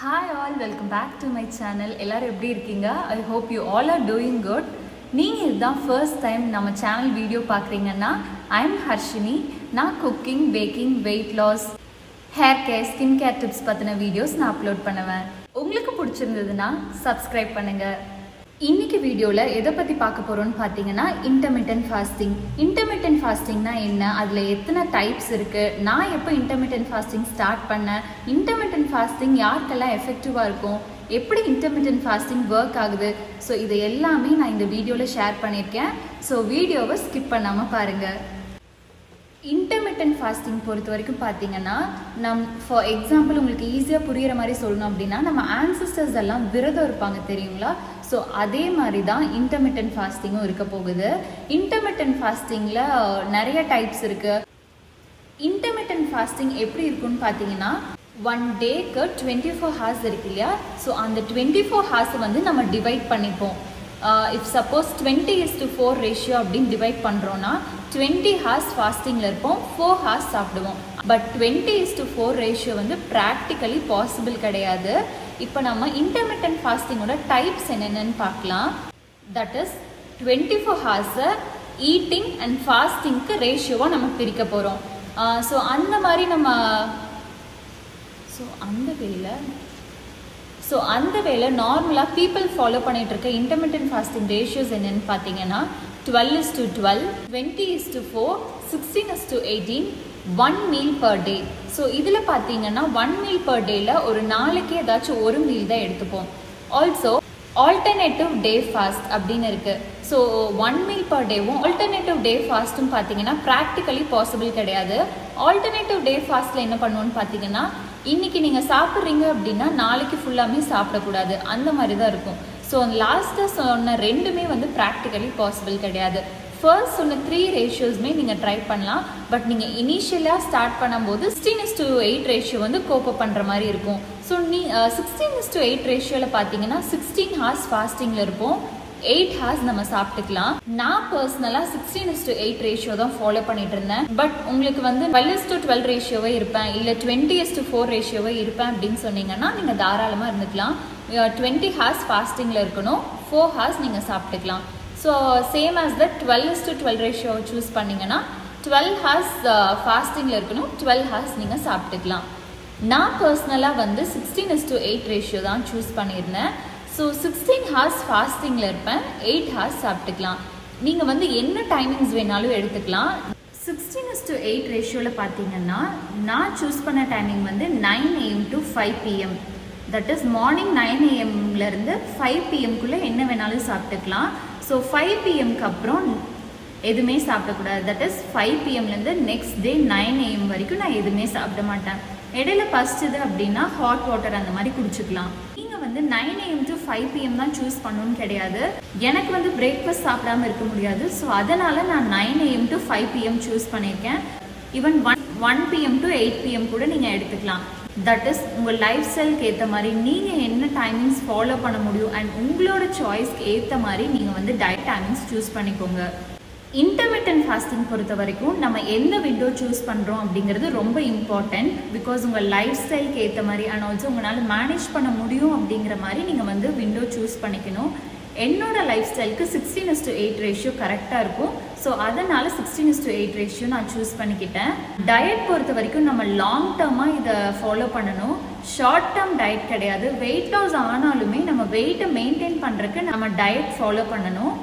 hi all welcome back to my channel எல்லாரும் எப்படி இருக்கீங்க I hope you all are doing good நீங்கள் இதுதான் ஃபர்ஸ்ட் டைம் நம்ம சேனல் வீடியோ பார்க்குறீங்கன்னா ஐ எம் ஹர்ஷினி நான் cooking baking weight loss hair care skin care tips பற்றின videos நான் அப்லோட் பண்ணுவேன் உங்களுக்கு பிடிச்சிருந்ததுன்னா சப்ஸ்கிரைப் பண்ணுங்கள் இன்னைக்கு வீடியோவில் எதை பற்றி பார்க்க போகிறோம்னு பார்த்தீங்கன்னா இன்டர்மீடியன்ட் ஃபாஸ்டிங் இன்டர்மீடியன்ட் ஃபாஸ்டிங்னா என்ன அதில் எத்தனை டைப்ஸ் இருக்குது நான் எப்போ இன்டர்மீடியன்ட் ஃபாஸ்டிங் ஸ்டார்ட் பண்ணேன் இன்டர்மீடியன்ட் ஃபாஸ்டிங் யாருக்கெல்லாம் எஃபெக்டிவாக இருக்கும் எப்படி இன்டர்மீடியன்ட் ஃபாஸ்டிங் ஒர்க் ஆகுது ஸோ இது எல்லாமே நான் இந்த வீடியோவில் ஷேர் பண்ணியிருக்கேன் ஸோ வீடியோவை ஸ்கிப் பண்ணாமல் பாருங்கள் இன்டர்மீடியன்ட் ஃபாஸ்டிங் பொறுத்த வரைக்கும் பார்த்தீங்கன்னா நம் ஃபார் எக்ஸாம்பிள் உங்களுக்கு ஈஸியாக புரிகிற மாதிரி சொல்லணும் அப்படின்னா நம்ம ஆன்சிஸ்டர்ஸ் எல்லாம் விரதம் இருப்பாங்க தெரியுங்களா ஸோ அதே மாதிரி தான் இன்டர்மீடியன்ட் ஃபாஸ்டிங்கும் இருக்க போகுது இன்டர்மீடியன்ட் ஃபாஸ்டிங்கில் நிறைய டைப்ஸ் இருக்குது இன்டர்மீடியன்ட் ஃபாஸ்டிங் எப்படி இருக்குன்னு பார்த்தீங்கன்னா ஒன் டேக்கு டுவெண்ட்டி ஃபோர் ஹார்ஸ் இருக்கு இல்லையா ஸோ அந்த டுவெண்ட்டி ஃபோர் ஹார்ஸை வந்து நம்ம டிவைட் பண்ணிப்போம் if suppose twenty is to four ratio அப்படின்னு டிவைட் பண்ணுறோன்னா டுவெண்ட்டி ஹார்ஸ் ஃபாஸ்டிங்கில் இருப்போம் ஃபோர் ஹார்ஸ் சாப்பிடுவோம் but twenty is to four ratio வந்து ப்ராக்டிக்கலி பாசிபிள் கிடையாது இப்போ நம்ம இன்டர்மீடியன்ட் ஃபாஸ்டிங்கோட டைப்ஸ் என்னென்னு பார்க்கலாம் தட் இஸ் டுவெண்ட்டி ஃபோர் ஹார்ஸை ஈட்டிங் அண்ட் ஃபாஸ்டிங்க்கு ரேஷியோவாக நம்ம பிரிக்க போகிறோம் ஸோ அந்த மாதிரி நம்ம ஸோ அந்த வேல ஸோ அந்த வேலை நார்மலாக பீப்புள் ஃபாலோ பண்ணிட்டு இருக்க இன்டர்மீடியன்ட் ஃபாஸ்டிங் ரேஷியோஸ் என்னன்னு பார்த்தீங்கன்னா twelve is to twelve twenty is to four sixteen is to eighteen one meal per day so இதில் பார்த்தீங்கன்னா ஒன் மீல் பர் டேயில் ஒரு நாளைக்கு ஏதாச்சும் ஒரு மீல் தான் எடுத்துப்போம் ஆல்சோ ஆல்டர்னேட்டிவ் டே ஃபாஸ்ட் அப்படின்னு இருக்குது ஸோ ஒன் மீல் பர் டேவும் ஆல்டர்னேட்டிவ் டே ஃபாஸ்ட்டும் பார்த்தீங்கன்னா ப்ராக்டிக்கலி பாசிபிள் கிடையாது ஆல்டர்னேட்டிவ் டே ஃபாஸ்ட்டில் என்ன பண்ணுவோன்னு பார்த்தீங்கன்னா இன்னைக்கு நீங்கள் சாப்பிட்றீங்க அப்படின்னா நாளைக்கு ஃபுல்லாமே சாப்பிடக்கூடாது அந்த மாதிரி தான் இருக்கும் ஸோ லாஸ்ட்டாக சொன்ன ரெண்டுமே வந்து ப்ராக்டிக்கலி பாசிபிள் கிடையாது ஃபர்ஸ்ட் சொன்ன த்ரீ ரேஷியோஸ்மே நீங்கள் ட்ரை பண்ணலாம் பட் நீங்கள் இனிஷியலாக ஸ்டார்ட் பண்ணும்போது sixteen is to eight ratio வந்து கோப்பப் பண்ணுற மாதிரி இருக்கும் ஸோ நீ சிக்ஸ்டீன் இஸ் டு எயிட் ரேஷியோவில் பார்த்தீங்கன்னா சிக்ஸ்டீன் ஹார்ஸ் ஃபாஸ்டிங்கில் இருப்போம் எயிட் ஹார்ஸ் நம்ம சாப்பிட்டுக்கலாம் நான் பர்சனலாக sixteen is to eight ratio தான் ஃபாலோ பண்ணிட்டு இருந்தேன் பட் உங்களுக்கு வந்து டுவெல் இஸ் டு டுவெல் ரேஷியோவே இருப்பேன் இல்லை டுவெண்ட்டி இஸ் டு ஃபோர் ரேஷியோவே இருப்பேன் அப்படின்னு சொன்னீங்கன்னா நீங்கள் தாராளமாக இருந்துக்கலாம் டுவெண்ட்டி ஹார்ஸ் ஃபாஸ்டிங்கில் இருக்கணும் ஃபோர் ஹார்ஸ் நீங்கள் சாப்பிட்டுக்கலாம் so same as the twelve is to twelve ratio choose பண்ணிங்கன்னா டுவெல் ஹார்ஸ் ஃபாஸ்டிங்கில் இருக்கணும் டுவெல் ஹார்ஸ் நீங்கள் சாப்பிட்டுக்கலாம் நான் பர்சனலாக வந்து sixteen is to eight ratio தான் சூஸ் பண்ணியிருந்தேன் ஸோ சிக்ஸ்டீன் ஹார்ஸ் ஃபாஸ்டிங்கில் இருப்பேன் எயிட் ஹார்ஸ் சாப்பிட்டுக்கலாம் நீங்கள் வந்து என்ன டைமிங்ஸ் வேணாலும் எடுத்துக்கலாம் சிக்ஸ்டீன் இஸ் டு எயிட் ரேஷியோவில் பார்த்தீங்கன்னா நான் சூஸ் பண்ண டைமிங் வந்து nine AM to five PM that is morning nine ஏஎம்லேருந்து ஃபைவ் பிஎம்குள்ளே என்ன வேணாலும் சாப்பிட்டுக்கலாம் ஸோ ஃபைவ் பிஎம்க்கு அப்புறம் எதுவுமே சாப்பிடக்கூடாது தட் இஸ் ஃபைவ் பிஎம்லேருந்து நெக்ஸ்ட் டே நைன் ஏஎம் வரைக்கும் நான் எதுவுமே சாப்பிட மாட்டேன் இடையில பசிச்சது அப்படின்னா ஹாட் வாட்டர் அந்த மாதிரி குடிச்சுக்கலாம் நீங்கள் வந்து nine AM to five PM தான் சூஸ் பண்ணணும்னு கிடையாது எனக்கு வந்து பிரேக்ஃபாஸ்ட் சாப்பிடாம இருக்க முடியாது ஸோ அதனால் நான் nine AM to five PM choose பண்ணியிருக்கேன் even one one PM to eight PM கூட நீங்கள் எடுத்துக்கலாம் தட் இஸ் உங்கள் லைஃப் ஸ்டைலுக்கு ஏற்ற மாதிரி நீங்கள் என்ன டைமிங்ஸ் ஃபாலோ பண்ண முடியும் அண்ட் உங்களோட சாய்ஸ்க்கு ஏற்ற மாதிரி நீங்கள் வந்து டயட் டைமிங்ஸ் சூஸ் பண்ணிக்கோங்க இன்டர்மீடியன்ட் ஃபாஸ்டிங் பொறுத்த வரைக்கும் நம்ம எந்த விண்டோ சூஸ் பண்ணுறோம் அப்படிங்கிறது ரொம்ப இம்பார்ட்டன்ட் பிகாஸ் உங்கள் லைஃப் ஸ்டைலுக்கு ஏற்ற மாதிரி அண்ட் ஆல்சோ உங்களால் மேனேஜ் பண்ண முடியும் அப்படிங்கிற மாதிரி நீங்கள் வந்து விண்டோ சூஸ் பண்ணிக்கணும் என்னோட லைஃப் ஸ்டைலுக்கு sixteen is to eight ratio கரெக்டாக இருக்கும் ஸோ அதனால் sixteen is to eight ratio நான் சூஸ் பண்ணிக்கிட்டேன் டயட் பொறுத்த வரைக்கும் நம்ம லாங் டேர்மாக இதை ஃபாலோ பண்ணணும் ஷார்ட் டேர்ம் டயட் கிடையாது வெயிட் லாஸ் ஆனாலுமே நம்ம வெயிட்டை மெயின்டைன் பண்ணுறதுக்கு நம்ம டயட் ஃபாலோ பண்ணணும்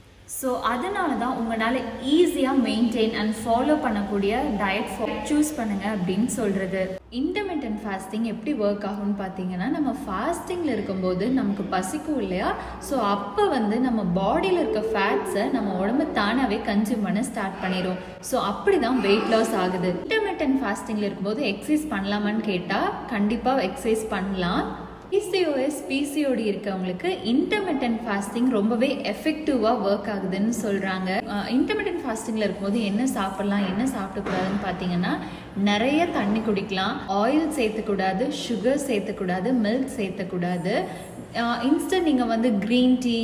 ஸோ அதனால தான் உங்களால் ஈஸியாக மெயின்டைன் அண்ட் ஃபாலோ பண்ணக்கூடிய டயட் சூஸ் பண்ணுங்கள் அப்படின்னு சொல்கிறது இன்டர்மீடியன்ட் ஃபாஸ்டிங் எப்படி ஒர்க் ஆகும்னு பார்த்தீங்கன்னா நம்ம ஃபாஸ்டிங்கில் இருக்கும்போது நமக்கு பசிக்கும் இல்லையா ஸோ அப்போ வந்து நம்ம பாடியில் இருக்க ஃபேட்ஸை நம்ம உடம்பு தானாகவே கன்சியூம் பண்ண ஸ்டார்ட் பண்ணிடும் ஸோ அப்படி தான் வெயிட் லாஸ் ஆகுது இன்டர்மீடியன்ட் ஃபாஸ்டிங்கில் இருக்கும்போது எக்ஸசைஸ் பண்ணலாமான்னு கேட்டால் கண்டிப்பாக எக்ஸசைஸ் பண்ணலாம் பிசிஓஎஸ் பிசிஓடி இருக்கவங்களுக்கு இன்டர்மீடியன்ட் ஃபாஸ்டிங் ரொம்பவே எஃபெக்டிவாக ஒர்க் ஆகுதுன்னு சொல்கிறாங்க இன்டர்மீடியன்ட் ஃபாஸ்டிங்கில் இருக்கும்போது என்ன சாப்பிடலாம் என்ன சாப்பிடக்கூடாதுன்னு பார்த்தீங்கன்னா நிறைய தண்ணி குடிக்கலாம் ஆயில் சேர்த்துக்கூடாது சுகர் சேர்த்துக்கூடாது மில்க் சேர்த்தக்கூடாது இன்ஸ்டன்ட் நீங்கள் வந்து green tea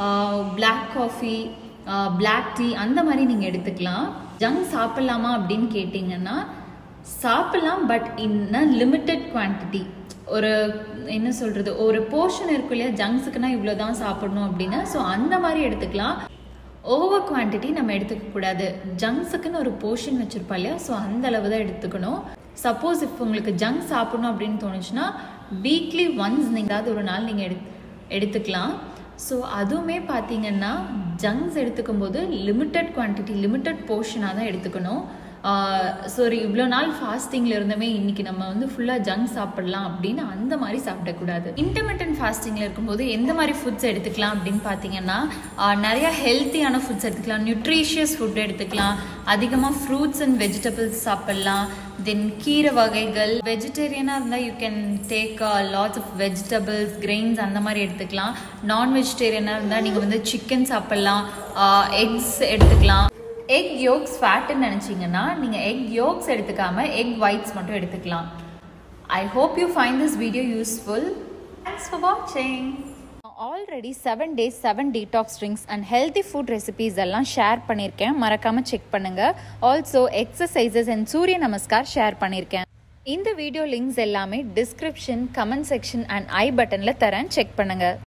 black coffee black tea அந்த மாதிரி நீங்கள் எடுத்துக்கலாம் ஜங்க் சாப்பிட்லாமா அப்படின்னு கேட்டிங்கன்னா சாப்பிட்லாம் பட் இன் லிமிட்டட் குவான்டிட்டி ஒரு என்ன சொல்கிறது ஒரு போர்ஷன் இருக்கும் இல்லையா ஜங்க்ஸுக்குனா இவ்வளோ தான் சாப்பிடணும் அப்படின்னு ஸோ அந்த மாதிரி எடுத்துக்கலாம் ஓவர் குவான்டிட்டி நம்ம எடுத்துக்க கூடாது ஜங்க்ஸுக்குன்னு ஒரு போர்ஷன் வச்சுருப்பா இல்லையா ஸோ அந்த அளவு தான் எடுத்துக்கணும் சப்போஸ் இப்போ உங்களுக்கு ஜங்க் சாப்பிடணும் அப்படின்னு தோணுச்சுன்னா வீக்லி ஒன்ஸ் நீங்கள் ஏதாவது ஒரு நாள் நீங்கள் எடு எடுத்துக்கலாம் ஸோ அதுவுமே பார்த்தீங்கன்னா ஜங்க்ஸ் எடுத்துக்கும் போது லிமிட்டட் குவான்டிட்டி லிமிட்டட் போர்ஷனாக தான் எடுத்துக்கணும் சாரி இவ்வளோ நாள் ஃபாஸ்டிங்கில் இருந்தமே இன்னைக்கு நம்ம வந்து ஃபுல்லாக ஜங்க் சாப்பிடலாம் அப்படின்னு அந்த மாதிரி சாப்பிடக்கூடாது இன்டர்மீடியன்ட் ஃபாஸ்டிங்கில் இருக்கும்போது எந்த மாதிரி ஃபுட்ஸ் எடுத்துக்கலாம் அப்படின்னு பார்த்தீங்கன்னா நிறையா ஹெல்த்தியான ஃபுட்ஸ் எடுத்துக்கலாம் நியூட்ரிஷியஸ் ஃபுட் எடுத்துக்கலாம் அதிகமாக ஃப்ரூட்ஸ் அண்ட் வெஜிடபிள்ஸ் சாப்பிட்லாம் தென் கீரை வகைகள் வெஜிடேரியனாக இருந்தால் you can take lots of vegetables grains அந்த மாதிரி எடுத்துக்கலாம் நான் வெஜிடேரியனாக இருந்தால் நீங்கள் வந்து சிக்கன் சாப்பிட்லாம் எக்ஸ் எடுத்துக்கலாம் எக் யோக்ஸ் ஃபேட்டுன்னு நினச்சிங்கன்னா நீங்கள் எக் யோக்ஸ் எடுத்துக்காமல் எக் ஒயிட்ஸ் மட்டும் எடுத்துக்கலாம் I hope you find this video useful thanks for வாட்சிங் already seven days seven detox drinks and healthy food recipes எல்லாம் ஷேர் பண்ணியிருக்கேன் மறக்காமல் செக் பண்ணுங்கள் ஆல்சோ எக்ஸசைசஸ் அண்ட் சூரிய நமஸ்கார் ஷேர் பண்ணியிருக்கேன் இந்த வீடியோ லிங்க்ஸ் எல்லாமே description comment section and I பட்டனில் தரேன் செக் பண்ணுங்கள்